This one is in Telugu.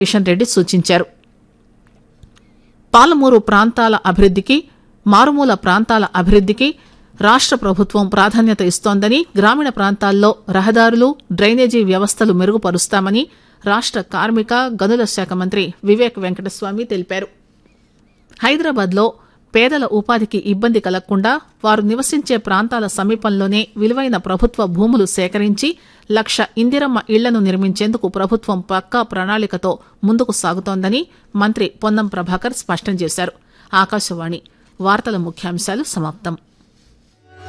కిషన్ రెడ్డి సూచించారు పాలమూరు ప్రాంతాల అభివృద్దికి మారుమూల ప్రాంతాల అభివృద్దికి రాష్ట ప్రభుత్వం ప్రాధాన్యత ఇస్తోందని గ్రామీణ ప్రాంతాల్లో రహదారులు డ్రైనేజీ వ్యవస్థలు మెరుగుపరుస్తామని రాష్ట కార్మిక గనుల శాఖ మంత్రి వివేక్ వెంకటస్వామి తెలిపారు హైదరాబాద్ లో పేదల ఉపాధికి ఇబ్బంది కలగకుండా వారు నివసించే ప్రాంతాల సమీపంలోనే విలువైన ప్రభుత్వ భూములు సేకరించి లక్ష ఇందిరమ్మ ఇళ్లను నిర్మించేందుకు ప్రభుత్వం పక్కా ప్రణాళికతో ముందుకు సాగుతోందని మంత్రి పొన్నం ప్రభాకర్ స్పష్టం చేశారు ఆకాశవాణి వార్తల ముఖ్యాంశాలు సమాప్తం